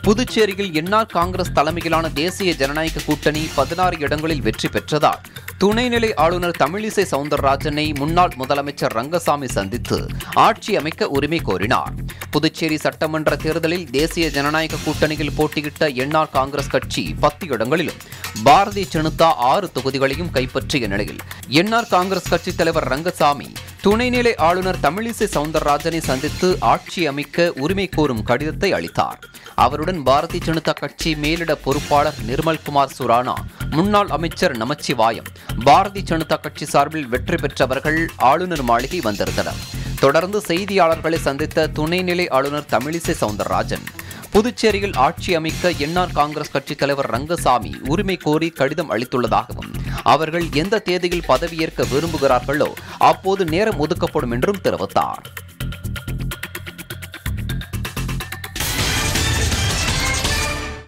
புதுச்சேரியில் என்ஆர் காங்கிரஸ் தலைமையிலான தேசிய ஜனநாயக கூட்டணி பதினாறு இடங்களில் வெற்றி பெற்றதால் துணைநிலை ஆளுநர் தமிழிசை சவுந்தரராஜனை முன்னாள் முதலமைச்சர் ரங்கசாமி சந்தித்து ஆட்சி அமைக்க உரிமை கோரினார் புதுச்சேரி சட்டமன்ற தேர்தலில் தேசிய ஜனநாயக கூட்டணியில் போட்டியிட்ட என்ஆர் காங்கிரஸ் கட்சி பத்து இடங்களிலும் பாரதிய ஜனதா ஆறு தொகுதிகளையும் கைப்பற்றிய நிலையில் என்ஆர் காங்கிரஸ் கட்சி தலைவர் ரங்கசாமி துணைநிலை ஆளுநர் தமிழிசை சவுந்தரராஜனை சந்தித்து ஆட்சி அமைக்க உரிமை கோரும் கடிதத்தை அளித்தார் அவருடன் பாரதிய ஜனதா கட்சி மேலிட பொறுப்பாளர் நிர்மல்குமார் சுரானா முன்னாள் அமைச்சர் நமச்சிவாயம் பாரதிய ஜனதா கட்சி சார்பில் வெற்றி பெற்றவர்கள் ஆளுநர் மாளிகை வந்திருந்தனர் தொடர்ந்து செய்தியாளர்களை சந்தித்த துணைநிலை ஆளுநர் தமிழிசை சவுந்தரராஜன் புதுச்சேரியில் ஆட்சி அமைக்க என்ஆர் காங்கிரஸ் கட்சி தலைவர் ரங்கசாமி உரிமை கோரி கடிதம் அளித்துள்ளதாகவும் அவர்கள் எந்த தேதியில் பதவியேற்க விரும்புகிறார்களோ அப்போது நேரம் ஒதுக்கப்படும் என்றும் தெரிவித்தார்